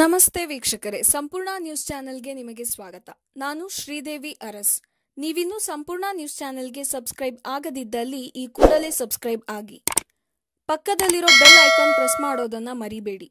ನಮಸ್ತೆ ವೀಕ್ಷಕರೇ ಸಂಪೂರ್ಣ ನ್ಯೂಸ್ ಚಾನೆಲ್ಗೆ ನಿಮಗೆ ಸ್ವಾಗತ ನಾನು ಶ್ರೀದೇವಿ ಅರಸ್ ನೀವಿನ್ನೂ ಸಂಪೂರ್ಣ ನ್ಯೂಸ್ ಚಾನೆಲ್ಗೆ ಸಬ್ಸ್ಕ್ರೈಬ್ ಆಗದಿದ್ದಲ್ಲಿ ಈ ಕೂಡಲೇ ಸಬ್ಸ್ಕ್ರೈಬ್ ಆಗಿ ಪಕ್ಕದಲ್ಲಿರೋ ಬೆಲ್ ಐಕಾನ್ ಪ್ರೆಸ್ ಮಾಡೋದನ್ನ ಮರಿಬೇಡಿ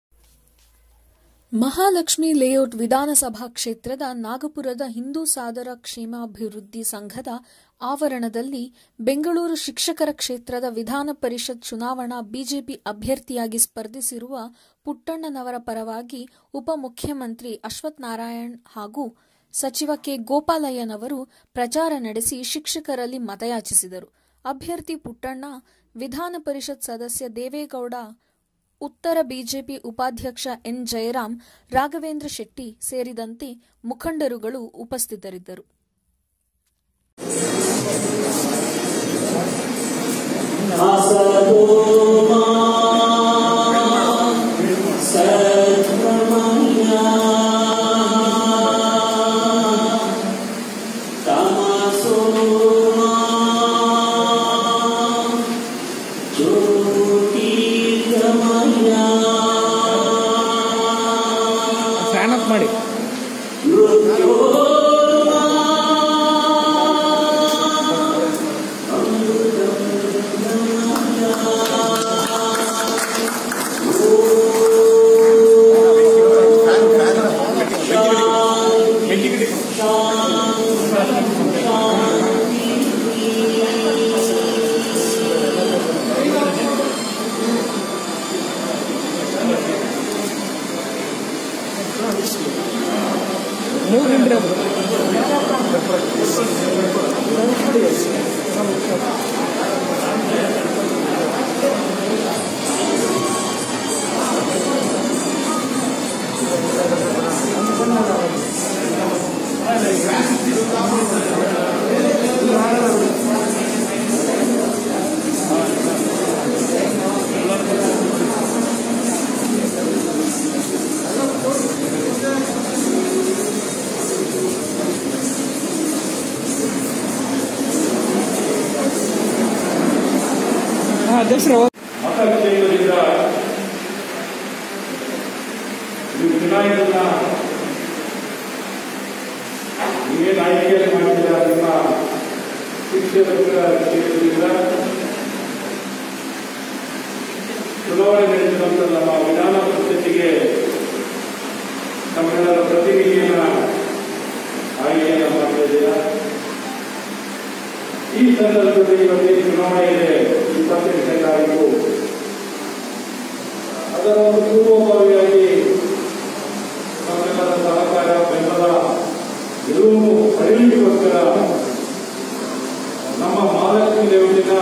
ಮಹಾಲಕ್ಷ್ಮಿ ಲೇಔಟ್ ವಿಧಾನಸಭಾ ಕ್ಷೇತ್ರದ ನಾಗಪುರದ ಹಿಂದೂ ಸಾದರ ಕ್ಷೇಮಾಭಿವೃದ್ಧಿ ಸಂಘದ ಆವರಣದಲ್ಲಿ ಬೆಂಗಳೂರು ಶಿಕ್ಷಕರ ಕ್ಷೇತ್ರದ ವಿಧಾನ ಪರಿಷತ್ ಚುನಾವಣಾ ಬಿಜೆಪಿ ಅಭ್ಯರ್ಥಿಯಾಗಿ ಸ್ಪರ್ಧಿಸಿರುವ ಪುಟ್ಟಣ್ಣನವರ ಪರವಾಗಿ ಉಪಮುಖ್ಯಮಂತ್ರಿ ಅಶ್ವಥ್ ನಾರಾಯಣ್ ಹಾಗೂ ಸಚಿವ ಕೆ ಗೋಪಾಲಯ್ಯನವರು ಪ್ರಚಾರ ನಡೆಸಿ ಶಿಕ್ಷಕರಲ್ಲಿ ಮತಯಾಚಿಸಿದರು ಅಭ್ಯರ್ಥಿ ಪುಟ್ಟಣ್ಣ ವಿಧಾನ ಪರಿಷತ್ ಸದಸ್ಯ ದೇವೇಗೌಡ ಉತ್ತರ ಬಿಜೆಪಿ ಉಪಾಧ್ಯಕ್ಷ ಎನ್ ಜಯರಾಂ ರಾಘವೇಂದ್ರ ಶೆಟ್ಟಿ ಸೇರಿದಂತೆ ಮುಖಂಡರುಗಳು ಉಪಸ್ಥಿತರಿದ್ದರು ಫ್ಯಾನ್ ಆಫ್ ಮಾಡಿ ಮೂರು ನಿಂಡ್ರೆ ಅದು ಹಾಂ ಅಧ್ಯಕ್ಷರು ಮತಕ್ಷೇತ್ರದಿಂದ ನೀವು ಚುನಾಯಿತನ ನೀವೇನು ಆಯ್ಕೆಯನ್ನು ಮಾಡಿದ್ದೀರಾ ನಿಮ್ಮ ಶಿಕ್ಷಕರ ಕ್ಷೇತ್ರದಿಂದ ಚುನಾವಣೆ ನಡೆಸಿದಂಥ ನಮ್ಮ ವಿಧಾನ ಪರಿಷತ್ತಿಗೆ ತಮ್ಮೆಲ್ಲರ ಪ್ರತಿನಿಧಿಯನ್ನ ಆಯ್ಕೆಯನ್ನು ಮಾಡ್ತಾ ಇದ್ದೀರಾ ಈ ಸಂದರ್ಭದಲ್ಲಿ ಇವತ್ತೇನು ಚುನಾವಣೆ ಇದೆ ಇಪ್ಪತ್ತೆಂಟನೇ ತಾರೀಕು ಅದರ ಒಂದು ಪೂರ್ವಭಾವಿಯಾಗಿ ನಮ್ಮೆಲ್ಲರ ಸಹಕಾರ ಬೆಂಬಲ ಎಲ್ಲವೂ ಪಡೆಯಲಿಕ್ಕೋಸ್ಕರ ನಮ್ಮ ಮಹಾಲಕ್ಷ್ಮಿ ಲೇಔಟಿನ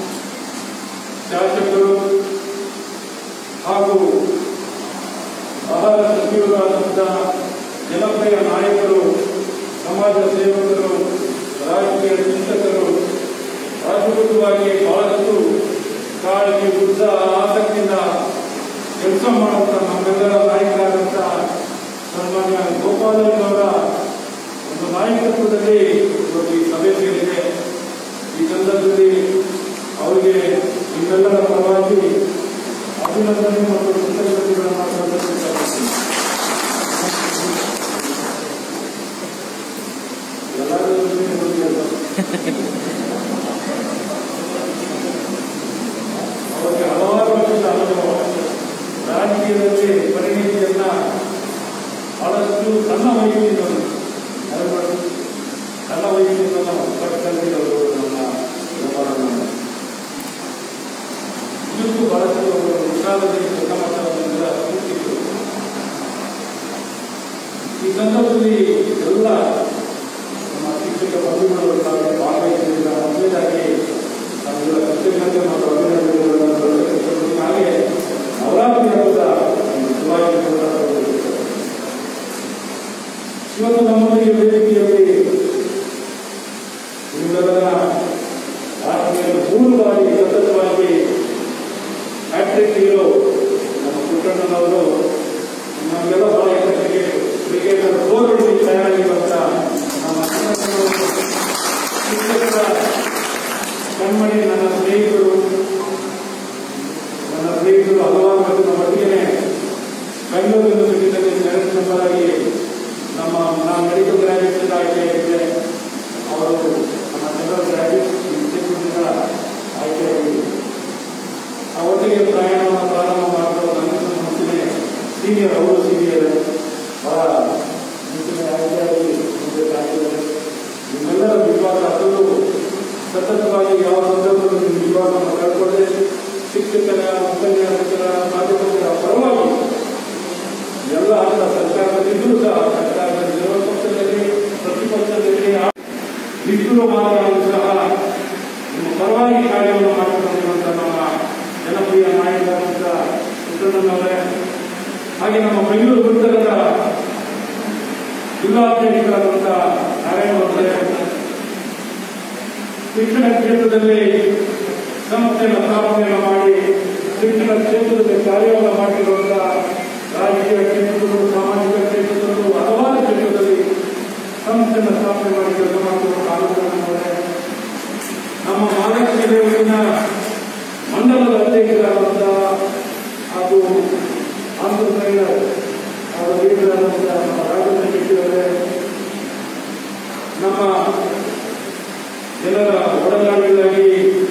ಶಾಸಕರು ಹಾಗೂ ಬಹಳ ಸಚಿವರಾದಂಥ ಜನಪ್ರಿಯ ನಾಯಕರು ಸಮಾಜ ಸೇವಕರು ರಾಜಕೀಯ ಚಿಂತಕರು ರಾಜಕೀಯವಾಗಿ ಬಹಳಷ್ಟು ಕಾಳಜಿ ಉತ್ಸಾಹ ಆಸಕ್ತಿಯಿಂದ ಕೆಲಸ ಮಾಡುವಂತ ನಮ್ಮೆಲ್ಲರ ನಾಯಕರಾದಂಥ ಸನ್ಮಾನ್ಯ ಗೋಪಾಲಯ್ಯನವರ ಒಂದು ನಾಯಕತ್ವದಲ್ಲಿ ಇವತ್ತು ಈ ಸಭೆ ಸೇರಿದೆ ಈ ಸಂದರ್ಭದಲ್ಲಿ ಅವರಿಗೆ ನಿಮ್ಮೆಲ್ಲರ ಪರವಾಗಿ ಅಭಿನಂದನೆ ಮತ್ತು ಕೃತಜ್ಞತೆಗಳನ್ನು ಸಲ್ಲಿಸಲು ಇಷ್ಟಪಡ್ತೀನಿ. ಎಲ್ಲರೂ ಜೊತೆ ಬಂದಿದ್ದಾರೆ. ಅವರಿಗೆ ಹಲವಾರು ವರ್ಷದ ಅನುಭವ ರಾಜಕೀಯದಲ್ಲಿ ಪರಿಣಿತಿಯನ್ನ ಬಹಳಷ್ಟು ಸಣ್ಣ ವಯಸ್ಸಿನವರು ಹಲವಾರು ಸಣ್ಣ ವಯಸ್ಸಿನಿಂದ ಪಟ್ಟಲ್ಲಿರೋರು ನಮ್ಮ ವ್ಯವಹಾರವನ್ನು ಇದಕ್ಕೂ ಬಹಳಷ್ಟು ವಿಚಾರದಲ್ಲಿ ಗುಣಮಟ್ಟದಿಂದ ಸೂಚಿಸಿದರು ಈ ಸಂದರ್ಭದಲ್ಲಿ ಎಲ್ಲ ನಮ್ಮ ಶಿಕ್ಷಕ ಬಂಧುಗಳು ತಾವು ಭಾಗವಹಿಸಿದ ಮೊದಲಾಗಿ ನಮ್ಮೆಲ್ಲ ಕೃತಜ್ಞತೆ ಮತ್ತು ಅಭಿನಂದನೆಗಳನ್ನು ಸಲ್ಲಿಸುತ್ತೇನೆ. ಹಾಗೆ ನವರಾತ್ರಿ ಹಬ್ಬದ ಒಂದು ಶುಭಾಶಯಗಳನ್ನು ಇವತ್ತು ನಮ್ಮೊಂದಿಗೆ ವೇದಿಕೆಯಲ್ಲಿ ನಿಮ್ಮೆಲ್ಲರ ಆತ್ಮೀಯರು ಮೂರು ಬಾರಿ ಸತತವಾಗಿ ಹ್ಯಾಟ್ರಿಕ್ ಹೀರೋ ನಮ್ಮ ಪುಟ್ಟಣ್ಣನವರು ನಮಗೆಲ್ಲ ಬಹಳ ಹೆಸರಿಗೆ ಕ್ರಿಕೆಟರ್ ಗೋಲ್ಡ್ ತಯಾರಾಗಿರುವಂತ ನಮ್ಮ ಅಣ್ಣನವರು, ಶಿಕ್ಷಕರ ಕಣ್ಮಣಿ ನನ್ನ ಸ್ನೇಹಿತರು ನನ್ನ ಸ್ನೇಹಿತರು ಹಲವಾರು ಮಂದಿ ನಮ್ಮೊಟ್ಟಿಗೆ ಬೆಂಗಳೂರು ಯೂನಿವರ್ಸಿಟಿಯಲ್ಲಿ ಸೆನೆಟ್ ಮೆಂಬರ್ ಆಗಿ ನಮ್ಮ ನಾನು ಮೆಡಿಕಲ್ ಗ್ರಾಜುಯೇಟ್ ಆಯ್ಕೆಯಾಗಿದ್ದೆ ಅವರು ನಮ್ಮ ಜನರಲ್ ಗ್ರಾಜುಯೇಟ್ ಇನ್ಸ್ಟಿಟ್ಯೂಟ್ನಿಂದ ಆಯ್ಕೆಯಾಗಿದ್ದರು ಅವತ್ತಿಗೆ ಪ್ರಯಾಣವನ್ನು ಪ್ರಾರಂಭ ಮಾಡಲು ನನ್ನ ಮುಂಚೆನೆ ಸೀನಿಯರ್ ಅವರು ಸೀನಿಯರ್ ಬಹಳ ಮುಂಚೆನೆ ಆಯ್ಕೆಯಾಗಿ ಮುಂದೆ ಸಾಗಿದ್ದಾರೆ ನಿಮ್ಮೆಲ್ಲರ ವಿಶ್ವಾಸ ಅದರಲ್ಲೂ ಸತತವಾಗಿ ಯಾವ ಸಂದರ್ಭದಲ್ಲೂ ನಿಮ್ಮ ವಿಶ್ವಾಸವನ್ನು ಕಳ್ಕೊಳ್ಳದೆ ಶಿಕ್ಷಕರ ಉಪನ್ಯಾಸಕರ ಮಾಧ್ಯಮಗಳ ಪರವಾಗಿ ಎಲ್ಲ ಹಂತ ಸರ್ಕಾರದಲ್ಲಿದ್ದರೂ ಸಹ ಸರ್ಕಾರದ ವಿರೋಧ ಪಕ್ಷದಲ್ಲಿ ಪ್ರತಿಪಕ್ಷದಲ್ಲಿ ನಿಷ್ಠುರ ಮಾತನಾಡಲು ಸಹ ನಿಮ್ಮ ಪರವಾಗಿ ಕಾರ್ಯವನ್ನು ಮಾಡಿಕೊಂಡಿರುವಂಥ ನಮ್ಮ ಜನಪ್ರಿಯ ನಾಯಕರಾದಂಥ ಪುಟ್ಟಣ್ಣನವರೇ ಹಾಗೆ ನಮ್ಮ ಬೆಂಗಳೂರು ವೃತ್ತದ ಜಿಲ್ಲಾಧ್ಯಕ್ಷರಾದಂಥ ನಾರಾಯಣವರೇ ಶಿಕ್ಷಣ ಕ್ಷೇತ್ರದಲ್ಲಿ ಸಂಸ್ಥೆಗಳ ಸ್ಥಾಪನೆಯನ್ನು ಮಾಡಿ ಶಿಕ್ಷಣ ಕ್ಷೇತ್ರದಲ್ಲಿ ಕಾರ್ಯವನ್ನು ಮಾಡಿರುವಂಥ ರಾಜಕೀಯ ಕ್ಷೇತ್ರದಲ್ಲೂ ಸಾಮಾಜಿಕ ಕ್ಷೇತ್ರದಲ್ಲೂ ಹಲವಾರು ಕ್ಷೇತ್ರದಲ್ಲಿ ಸಂಸ್ಥೆಯನ್ನು ಸ್ಥಾಪನೆ ಮಾಡಿ ಕೆಲಸ ಮಾಡುತ್ತಿರುವ ಕಾಲುಗಳನ್ನವರೇ ನಮ್ಮ ಮಹಾರಾಷ್ಟ್ರ ಜಿಲ್ಲೆಯಲ್ಲಿನ ಮಂಡಲದ ಅಧ್ಯಕ್ಷರಾದಂಥ ಹಾಗೂ ಆಂಧ್ರ ಅವರ ಲೀಡರಾದಂಥ ನಮ್ಮ ರಾಜೇಂದ್ರ ಶೆಟ್ಟಿಯವರೇ ನಮ್ಮ ಜನರ ಒಡನಾಡಿಗಳಾಗಿ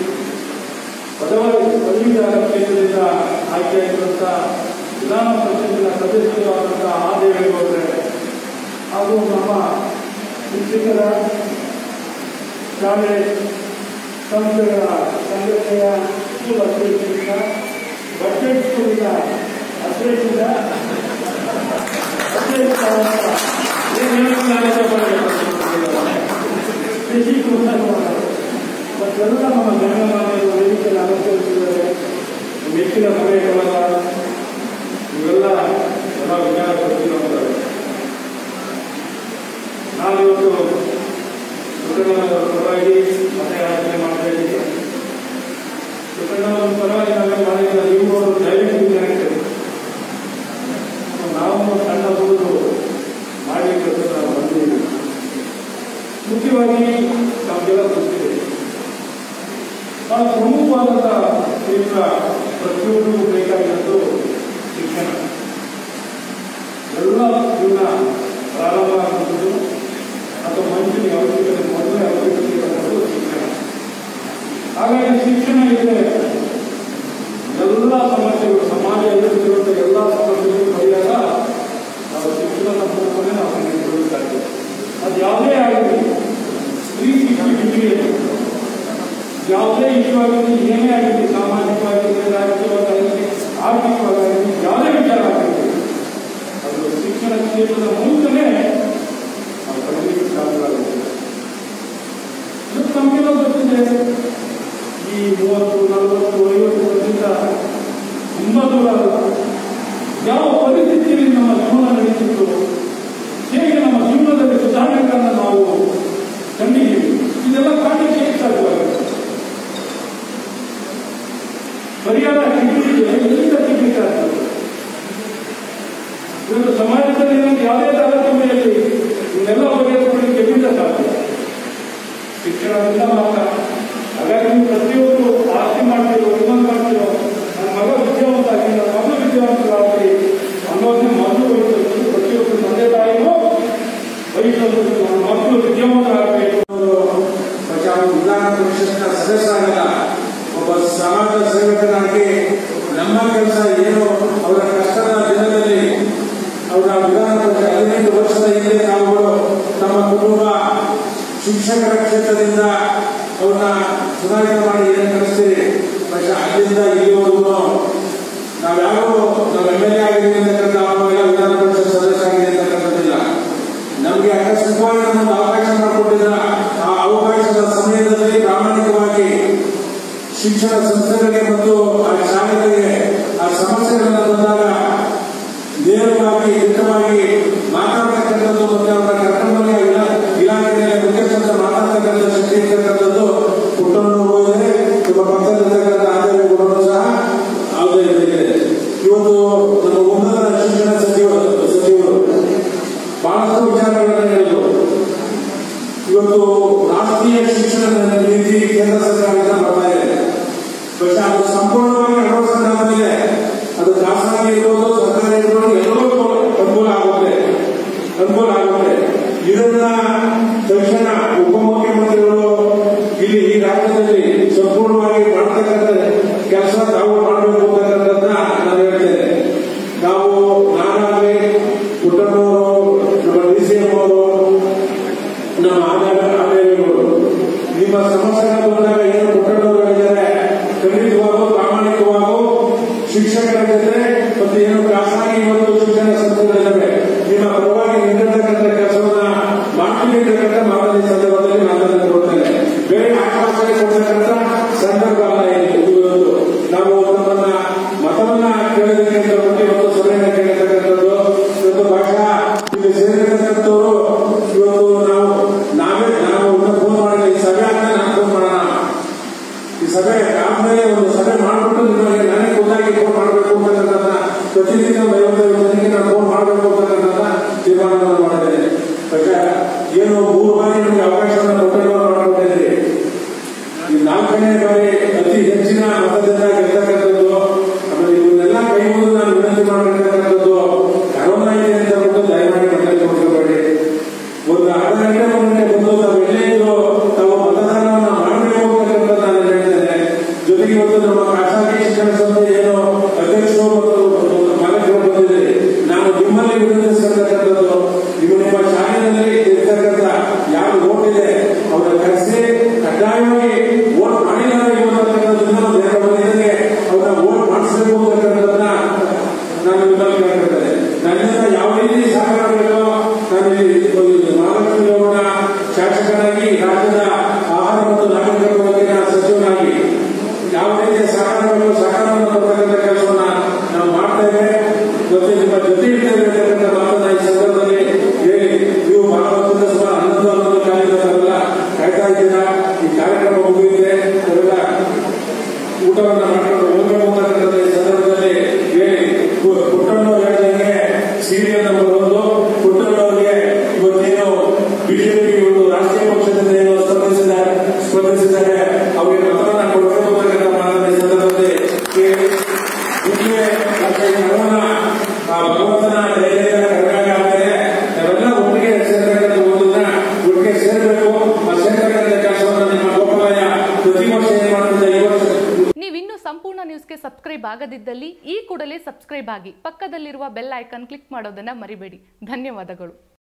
ಪದವಿ ಪದವೀಧರ ಕ್ಷೇತ್ರದಿಂದ ಆಯ್ಕೆಯಾಗಿರುವಂಥ ವಿಧಾನ ಪರಿಷತ್ತಿನ ಸದಸ್ಯರಾದಂಥ ಆದೇವೇಗೌಡರೆ ಹಾಗೂ ನಮ್ಮ ಶಿಕ್ಷಕರ ಶಾಲೆ ಸಂಸ್ಥೆಗಳ ಸಂಘಟನೆಯ ಸ್ಕೂಲ್ ಅಧ್ಯಕ್ಷರಿಂದ ಬಜೆಟ್ ಸ್ಕೂಲಿನ ಅಧ್ಯಕ್ಷರಿಂದ ಅಧ್ಯಕ್ಷರಾದಂಥ ಏನು ಹೇಳ್ತಾರೆ ಕೃಷಿ ಮತ್ತೆಲ್ಲ ನಮ್ಮ ಗಣ್ಯಮಾನ್ಯರು ವೇದಿಕೆಯನ್ನು ಅಲಂಕರಿಸಿದ್ದಾರೆ ಹೆಚ್ಚಿನ ಸಮಯಗಳ ಇವೆಲ್ಲ ಎಲ್ಲ ವಿಚಾರ ಪಡಿಸಿದ್ದಾರೆ ನಾನಿವತ್ತು ಸುಬ್ರಹ್ಮಣ್ಯರ ಪರವಾಗಿ ಮತಯಾಚನೆ ಮಾಡ್ತಾ ಇದ್ದೀನಿ ಸುಬ್ರಹ್ಮಣ್ಯರ ಪರವಾಗಿ ನಾವೇನು ಮಾಡಿದ್ರೆ ನೀವು ಅವರು ದಯವಿಟ್ಟು ವಿಚಾರಿಸಿ ನಾವು ಸಣ್ಣ ಹುಡುಗರು ಮಾಡಿ ಕೆಲಸ ಬಂದಿದ್ದೀವಿ ಮುಖ್ಯವಾಗಿ ನಮಗೆಲ್ಲ ಗೊತ್ತಿದೆ ಬಹಳ ಪ್ರಮುಖವಾದಂಥ ಕ್ಷೇತ್ರ ಪ್ರತಿಯೊಬ್ಬರಿಗೂ ಬೇಕಾಗಿರೋದು ಶಿಕ್ಷಣ ಎಲ್ಲ ಜೀವನ ಪ್ರಾರಂಭ ಆಗುವುದು ಅಥವಾ ಮನುಷ್ಯನಿಗೆ ಅವಶ್ಯಕತೆ ಮೊದಲೇ ಅವಶ್ಯಕತೆ ಇರೋದು ಶಿಕ್ಷಣ ಹಾಗಾಗಿ ಶಿಕ್ಷಣ ಇದ್ದರೆ ಎಲ್ಲ ಸಮಸ್ಯೆಗಳು ಸಮಾಜ ಎದುರಿಸಿರುವಂಥ ಎಲ್ಲ ಸಮಸ್ಯೆಗಳು ಪರಿಹಾರ ನಾವು ಶಿಕ್ಷಣದ ಮೂಲಕನೇ ನಾವು ಕಂಡುಹಿಡಿಯಬೇಕಾಗಿದೆ ಅದು ಯಾವುದೇ ಆಗಲಿ ತ್ರೀ ಸಿಕ್ಸ್ಟಿ ಡಿಗ್ರಿ ಯಾವುದೇ ಇಶ್ಯೂ ಆಗಲಿ ಏನೇ ಆಗಲಿ ಸಾಮಾಜಿಕವಾಗಿ ರಾಜಕೀಯವಾಗಿ ಆರ್ಥಿಕವಾಗಿ ಯಾವುದೇ ವಿಚಾರ ಆಗಲಿ ಅದು ಶಿಕ್ಷಣ ಕ್ಷೇತ್ರದ ಮೂಲಕನೇ ನಾವು ಕಲಿಯಲಿಕ್ಕೆ ಸಾಧ್ಯವಾಗುತ್ತೆ ಇವತ್ತು ನಮಗೆಲ್ಲ ಗೊತ್ತಿದೆ ಈ ಮೂವತ್ತು ನಲವತ್ತು ಐವತ್ತು ವರ್ಷದಿಂದ ತುಂಬಾ ದೂರ ಅಲ್ಲ ಯಾವ ಪರಿಸ್ಥಿತಿಯಲ್ಲಿ ನಮ್ಮ ಜೀವನ ನಡೀತಿತ್ತು ಹೇಗೆ ನಮ್ಮ ಜೀವನದಲ್ಲಿ ಸುಧಾರಣೆಗಳನ್ನು ನಾವು ಕಂಡಿದ್ದೀವಿ ಇದೆಲ್ಲ ಕಾಣಲಿಕ್ಕೆ ಹೇಗೆ ಸಾಧ್ಯವಾಗುತ್ತೆ ಪರಿಹಾರ ಸಿಗಲಿಕ್ಕೆ ಎಲ್ಲಿಂದ ಸಿಗಲಿಕ್ಕೆ ಸಾಧ್ಯ ಇವತ್ತು ಸಮಾಜದಲ್ಲಿ ನಮ್ಗೆ ಯಾವುದೇ ತಾರತಮ್ಯದಲ್ಲಿ ಇವನ್ನೆಲ್ಲ ಬಗೆಹರಿಸಲಿಕ್ಕೆ ಎಲ್ಲಿಂದ ಸಾಧ್ಯ ಶಿಕ್ಷಣದಿಂದ ಮಾತ್ರ ಹಾಗಾಗಿ ನೀವು ಪ್ರತಿಯೊಬ್ಬರು ಆಸ್ತಿ ಮಾಡ್ತೀರೋ ಇನ್ನೊಂದು ಮಾಡ್ತೀರೋ ನನ್ನ ಮಗ ವಿದ್ಯಾವಂತ ಆಗಿ ನನ್ನ ಮಗಳು ವಿದ್ಯಾವಂತರಾಗಲಿ ಅನ್ನೋದನ್ನ ಮೊದಲು ವಹಿಸೋದು ಪ್ರತಿಯೊಬ್ಬರು ತಂದೆ ತಾಯಿಗೂ ವಹಿಸೋದು ನನ್ನ ಮಕ್ಕಳು ವಿದ್ಯಾವಂತರಾಗಬೇಕು ಬಚಾವ್ ವಿಧಾನ ಪರಿಷತ್ನ ಸದಸ್ಯರಾಗಲ್ಲ ಒಬ್ಬ ಸಮಾಜ ಸೇವಕನಾಗಿ ನಮ್ಮ ಕೆಲಸ ಏನು ಅವರ ಕಷ್ಟದ ದಿನದಲ್ಲಿ ಅವರ ವಿಧಾನ ಪರಿಷತ್ ಹದಿನೈದು ವರ್ಷದ ಹಿಂದೆ ನಾವುಗಳು ನಮ್ಮ ಕುಟುಂಬ ಶಿಕ್ಷಕರ ಕ್ಷೇತ್ರದಿಂದ ಅವ್ರನ್ನ ಸುಧಾರಣೆ ಮಾಡಿ ಏನು ಕಲಿಸ್ತೀರಿ പക്ഷെ ಅಲ್ಲಿಂದ ಇಲ್ಲಿವರೆಗೂ ನಾವ್ಯಾರು ನಾವು ಎಮ್ ಎಲ್ ಎ ಆಗಿದ್ದೀವಿ ಅಂತಕ್ಕಂಥ ನಾವೆಲ್ಲ ವಿಧಾನ ಪರಿಷತ್ ಸದಸ್ಯರಾಗಿದೆ ಅಂತಕ್ಕಂಥದ್ದಿಲ್ಲ ನಮಗೆ ಅಕಸ್ಮಾತ್ ನಮಗೆ ಅವಕಾಶ ಮಾಡಿಕೊಟ್ಟಿದ್ರ ಆ ಅವಕಾಶದ ಸಮಯದಲ್ಲಿ ಪ್ರಾಮಾಣಿಕವಾಗಿ ಶಿಕ್ಷಣ ಸಂಸ್ಥೆಗಳಿಗೆ ಮತ್ತು ಆ ಶಾಲೆಗಳಿಗೆ ಆ ಸಮಸ್ಯೆಗಳನ್ನ ಬಂದಾಗ ನೇರವಾಗಿ ದಿಟ್ಟವಾಗಿ ಮಾತಾಡ್ತಕ್ಕಂಥದ್ದು ಮತ್ತೆ ಅವರ ಕರ್ತವ್ಯ ಇಲಾಖೆಯ ಮುಖ್ಯಸ್ಥರ ಮಾತಾಡ್ತಕ್ಕಂಥ ಶಕ್ತಿ ಇರ್ತಕ್ಕಂಥದ್ದು ಪುಟ್ಟಣ್ಣವರು ಇದೆ ತುಂಬ ಪಕ್ಕದಲ್ಲಿರ್ತಕ್ಕಂಥ ಆದಾಯ ಗುಣಗಳು ಸಹ ಯಾವುದೇ ಇದೆ ಇವತ್ತು ನಮ್ಮ ಉನ್ನತ ಶಿಕ್ಷಣ ಸಚಿವರು ಸಚಿವರು ಬಹಳಷ್ಟು ವಿಚಾರಗಳನ್ನು ಹೇಳಿದರು ಇವತ್ತು ರಾಷ್ಟ್ರೀಯ ಶಿಕ್ಷಣ ನೀತಿ ಕೇಂದ್ರ ಸರ್ಕಾರದಿಂದ ಬರ್ತಾ ಇದೆ പക്ഷെ ಅದು ಸಂಪೂರ್ಣವಾಗಿ ಅಳವಡಿಸಿದ ಮೇಲೆ ಅದು ಖಾಸಗಿ ಇರ್ಬೋದು ಸರ್ಕಾರ ಇರ್ಬೋದು ಎಲ್ಲರೂ ಶಿಕ್ಷಕರ ಜೊತೆ ಮತ್ತು ಏನು ಖಾಸಗಿ ಇವತ್ತು ಶಿಕ್ಷಣ ಸಂಸ್ಥೆಗಳಿದ್ದಾವೆ ನಿಮ್ಮ ಪರವಾಗಿ ನಿಂತಿರ್ತಕ್ಕಂಥ ಕೆಲಸವನ್ನ ಮಾಡ್ತೀವಿ ಅಂತಕ್ಕಂಥ ಮಾತನ್ನ ಈ ಸಂದರ್ಭದಲ್ಲಿ ನಾನು ಕೊಡ್ತೇನೆ ಬೇರೆ ಆಶ್ವಾಸನೆ ಕೊಡ್ತಕ್ಕಂಥ ಸಂದರ್ಭ ಅಲ್ಲ ಇದು ಇವತ್ತು ನಾವು ನಮ್ಮನ್ನ ಮತವನ್ನ ಕೇಳೋದಕ್ಕೆ ಅಂತ ಬಿಟ್ಟು ಇವತ್ತು ಸಭೆಯನ್ನ ಕೇಳಿರ್ತಕ್ಕಂಥದ್ದು ಇವತ್ತು ಭಾಷಾ ಇಲ್ಲಿ ಸೇರಿರ್ತಕ್ಕಂಥವ್ರು ಇವತ್ತು ನಾವು ನಾವೇ ನಾವು ಫೋನ್ ಮಾಡಿದ್ರೆ ಈ ಸಭೆ ಅಂತ ನಾನು ಫೋನ್ ಮಾಡೋಣ ಈ ಸಭೆ ಆದ್ಮೇಲೆ ಒಂದು ಸಭೆ ಮಾಡಿಬಿಟ್ಟು ನಿಮಗೆ ನಾನೇ ಖುದ್ದಾಗಿ ಫೋನ್ ಮಾಡಬೇಕು ಅಂತಕ್ಕಂಥದ್ದನ್ನ ಪ್ರತಿದಿನ ಐವತ್ತೈದು ಜನರಿಗೆ ನಾನು ಫೋನ್ ಮಾಡಬೇಕು ಅಂತಕ್ಕಂಥದ್ದನ್ನ ತೀರ್ಮಾನವನ್ನು ಮಾಡಿದ್ದೇನೆ പക്ഷേ ಏನು ಮೂರು ಬಾರಿ ನಿಮಗೆ ಅವಕಾಶವನ್ನು ಕೊಟ್ಟರು ಮಾಡಿಕೊಂಡಿದ್ದೀರಿ ಈ ನಾಲ್ಕನೇ ಬಾರಿ ಅತಿ ಹೆಚ್ಚಿನ ಮತದಿಂದ ಗೆಲ್ತಕ್ಕಂಥದ್ದು ಆಮೇಲೆ ಇವನ್ನೆಲ್ಲ ಕೈ ಮುಗಿದು ನಾನು ವಿನಂತಿ ಮಾಡಿರ್ತಕ್ಕಂಥದ್ದು ಕರೋನಾ ಇದೆ ಅಂತ ಬಿಟ್ಟು ದಯಮಾಡಿ ಮನೆಯಲ್ಲಿ ಕೊಡ್ಕೋಬೇಡಿ ಒಂದು ಅರ್ಧ ಗಂಟೆ ಒಂದು ಗಂಟೆ ಬಂದು ತಾವು ಎಲ್ಲೇ ಇದ್ರು ತಾವು ಮತದಾನವನ್ನು ಮಾಡಬೇಕು ಅಂತಕ್ಕಂಥ ನಾನು ಹೇಳ್ತೇನೆ ಜೊತೆಗೆ ಇವತ್ತು ನಮ್ಮ ಖಾಸಗಿ ಶಿಕ್ಷಣ ಸಂಸ್ಥೆ ಏನು ಅಧ್ಯಕ್ಷರು ಮತ್ತು ಮಾಲಕರು ಬಂದಿದ್ದೀರಿ ನಾನು ನಿಮ್ಮಲ್ಲಿ ವಿನಂತಿಸ್ತಕ್ಕಂಥದ್ದು ನೀವು ನಿಮ್ಮ ಶಾಲೆಯಲ್ಲಿ ಇರ್ತಕ್ಕಂಥ ಯಾರು ಓಟ್ ಇದೆ ಅವರ ಕರೆಸಿ ಕಡ್ಡಾಯವಾಗಿ ಓಟ್ ಮಾಡಿಲ್ಲ ಇರುವಂತಕ್ಕಂಥದ್ದನ್ನ ಬೇರೆ ಬಂದಿದ್ದಕ್ಕೆ ಅವರ ಓಟ್ ಮಾಡಿಸಬೇಕು ಅಂತಕ್ಕಂಥದ್ದನ್ನ ನಾನು ನಿಮ್ಮಲ್ಲಿ ಕೇಳ್ಕೊಳ್ತೇನೆ ನನ್ನಿಂದ ಯಾವ ರೀತಿ ಸಹಕಾರ ಬೇಕೋ ನಾನು ಈ ಮಹಾಲಕ್ಷ್ಮಿ ರೇವಣ್ಣ ಶಾಸಕನಾಗಿ ರಾಜ್ಯದ ಆಹಾರ ಮತ್ತು ನಾಗರಿಕ ಪೂರೈಕೆ ಸಚಿವನಾಗಿ ಯಾವ ರೀತಿಯ ಸಹಕಾರ ಬೇಕೋ ಸಹಕಾರವನ್ನು ಕೊಡ್ತಕ್ಕಂಥ ಕೆಲಸವನ್ನ ನಾವು ಮಾಡ್ತೇವೆ ಜೊತೆ ನಿಮ್ಮ ಜೊತೆ ಇರ್ತೇವೆ ಅಂತಕ್ಕಂಥ ಮಾತನ್ನ ಈ ಸಂದರ್ಭದಲ್ಲಿ ಹೇಳಿ ನೀವು ಬಹಳ ಹೊತ್ತಿಂದ ಸುಮಾರು ಹನ್ನೊಂದು ಹನ್ನೊಂದು ಕಾಲಿಂದ ಕಾಯ್ತಾ ಇದ್ದೀರಾ ಈ ಕಾರ್ಯಕ್ರಮ ಮುಗಿದಿದೆ ಅವೆಲ್ಲ ಊಟವನ್ನ ಮಾಡ್ಕೊಂಡು ಹೋಗಬೇಕು ಅಂತಕ್ಕಂಥ ಈ ಸಂದರ್ಭದಲ್ಲಿ ಹೇಳಿ ಪು- ಪುಟ್ಟಣ್ಣವ್ರು ಹೇಳಿದಂಗೆ ಸೀರಿಯಲ್ ನಂಬರ್ ಒಂದು ಪುಟ್ಟಣ್ಣವರಿಗೆ ಇವತ್ತೇನು ಬಿಜೆಪಿ ಒಂದು ರಾಷ್ಟ್ರೀಯ ಪಕ್ಷದಿಂದ ಏನು ಸ್ಪರ್ಧಿಸಿದ್ದಾರೆ ಸ್ಪರ್ಧಿಸಿದ್ದಾರೆ ಅವರಿಗೆ ಮತವನ್ನ ಕೊಡಬೇಕು ಅಂತಕ್ಕಂಥ ಮಾತನ್ನ ಈ ಸಂದರ್ಭದಲ್ಲಿ ಕೇಳಿ ಮುಂದೆ ಡಾಕ್ಟರ್ ಹನುಮನ ಆ ಭಗವಂತನ ದಯೆಯಿಂದ ಕರ್ನಾಟಕ ಆದ್ಮೇಲೆ ನಾವೆಲ್ಲ ಒಟ್ಟಿಗೆ ಸೇರ್ತಕ್ಕಂಥ ಒಂದನ್ನ ಒಟ್ಟಿಗೆ ಸೇರಬೇಕು ಆ ಸೇರ್ತಕ್ಕಂಥ ಕೆಲಸವನ್ನ ನಿಮ್ಮ ಗೋಪಾಲಯ್ಯ ಪ್ರತಿ ವರ್ಷ ಏನ್ ಮಾಡ್ತಿದ್ದ ಈ ವರ್ಷ ನೀವಿನ್ನೂ ಸಂಪೂರ್ಣ ನ್ಯೂಸ್ಗೆ ಸಬ್ಸ್ಕ್ರೈಬ್ ಆಗದಿದ್ದಲ್ಲಿ ಈ ಕೂಡಲೇ ಸಬ್ಸ್ಕ್ರೈಬ್ ಆಗಿ ಪಕ್ಕದಲ್ಲಿರುವ ಬೆಲ್ ಐಕಾನ್ ಕ್ಲಿಕ್ ಮಾಡೋದನ್ನ ಮರಿಬೇಡಿ ಧನ್ಯವಾದಗಳು